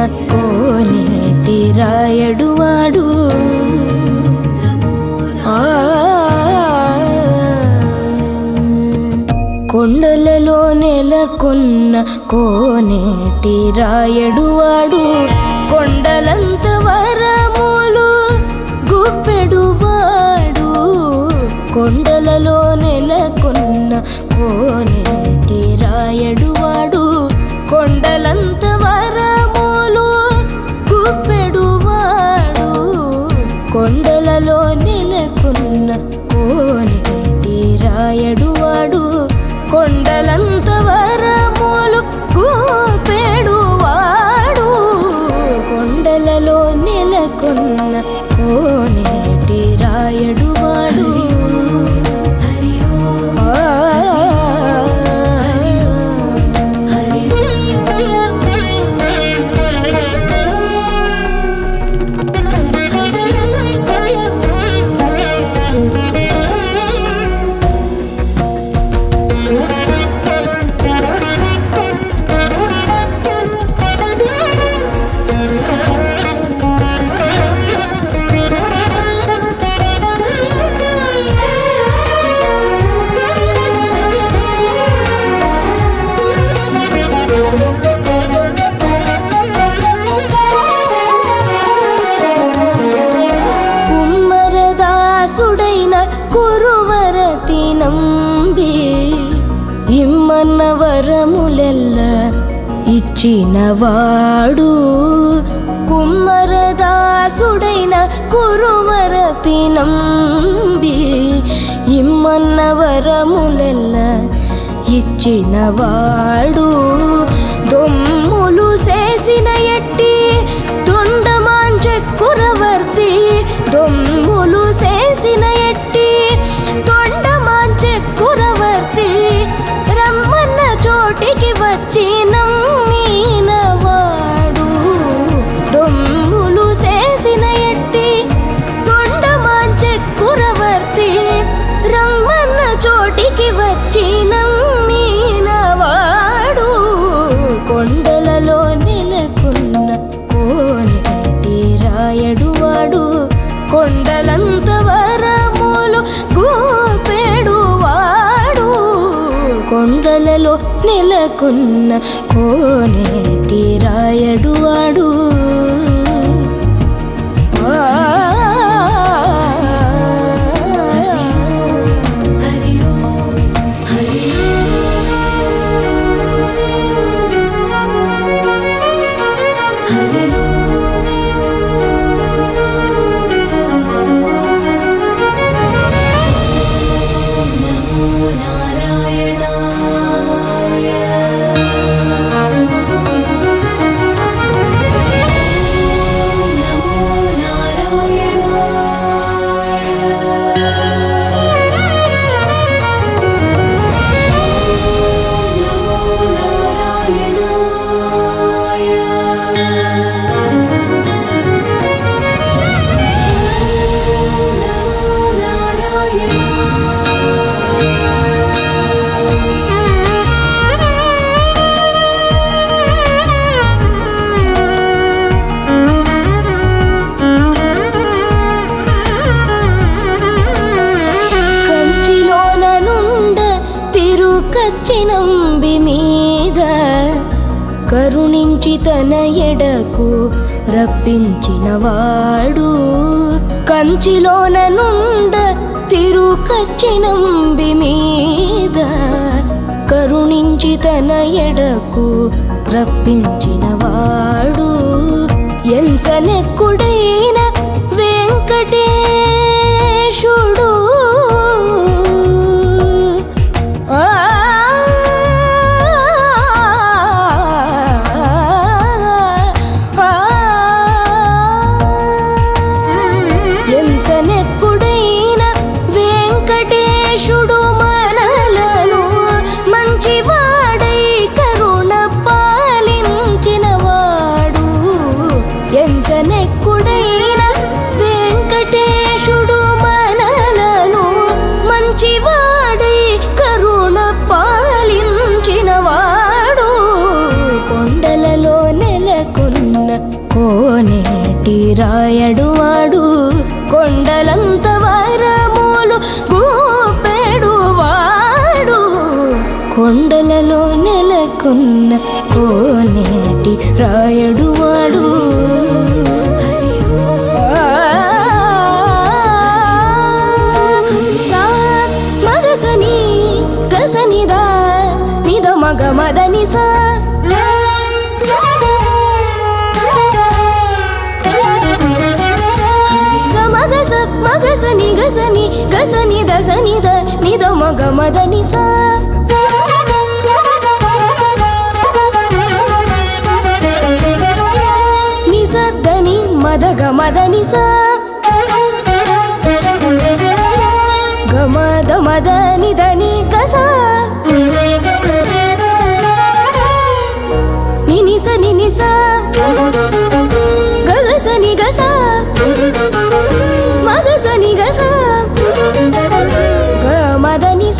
కోనేటి రాయడు వాడు ఆ కొండలలో నెలకొన్న కోనేటి రాయడు వాడు కొండలంత వరములు గుప్పెడు వాడు కొండలలో నెలకొన్న కోనేటి రాయడు వాడు కొండలంత వరములు గుప్పెడు వాడు కొండలలో నెలకొన్న కోనేటి రాయడు వాడు కొండలంత వరములు గోపెడు వాడు కొండలలో నెలకొన్న కోనేటి రాయడు వాడు కుమ్మరదాసుడైన కురువరతి నంబి ఇమ్మన్న వరములెల్ల ఇచ్చినవాడు కుమ్మరదాసుడైన కురువరతి నంబి ఇమ్మన్న వరములెల్ల ఇచ్చినవాడు దొమ్ములు చేసిన ఎట్టి తొండమాంచెక్కురవర్తి దొమ్ములు చేసిన ఎట్టి తొండమాంచెక్కురవర్తి రమ్మన్న చోటికి వచ్చి నమ్మినవాడు దొమ్ములు చేసిన ఎట్టి తొండమాంచెక్కురవర్తి రమ్మన్న చోటికి వచ్చి నమ్మినవాడు కొండలలో నెలకొన్న కోనేటి రాయడు వాడు కొండలంత వరములు గోపెడు వాడు కొండలలో నెలకొన్న కోనేటి రాయడు వాడు కంచిలోన నుండ తిరుకచ్చినంబి మీద కరుణించి తన ఎడకు రప్పించినవాడు కంచిలోన నుండ తిరుకచ్చినంబి మీద కరుణించి తన ఎడకు రప్పించినవాడు ఎంచనెక్కుడైన వెంకటేశుడు ఆ ఎంచనెక్కుడైన వెంకటేశుడు మనలను మంచివాడై కరుణ పాలించినవాడు ఎంచనెక్కుడైన వెంకటేశుడు మనలను కోనేటి రాయడు వాడు కొండలంత వరములు గోపెడు వాడు కొండలలో నెలకొన్న కోనేటి రాయడు వాడు సా మగసని గసనిద నిద మగ మదని సా సమగస మగసని గసని గసని దసని ద నిద మగ మదని సా నిసద్దని మదగ మదని సా గమద మదని దని గస నినిస నినిస గగస నిగస మగస నిగస గమద నిస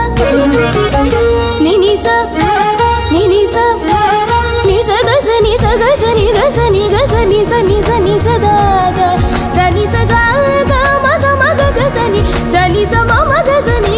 నినిస నినిస నిస గస నిస గస నిగస నిగస నిస నిస నిస దాద దని స గా గ మగ మగ గస ని దని స మ మగ స ని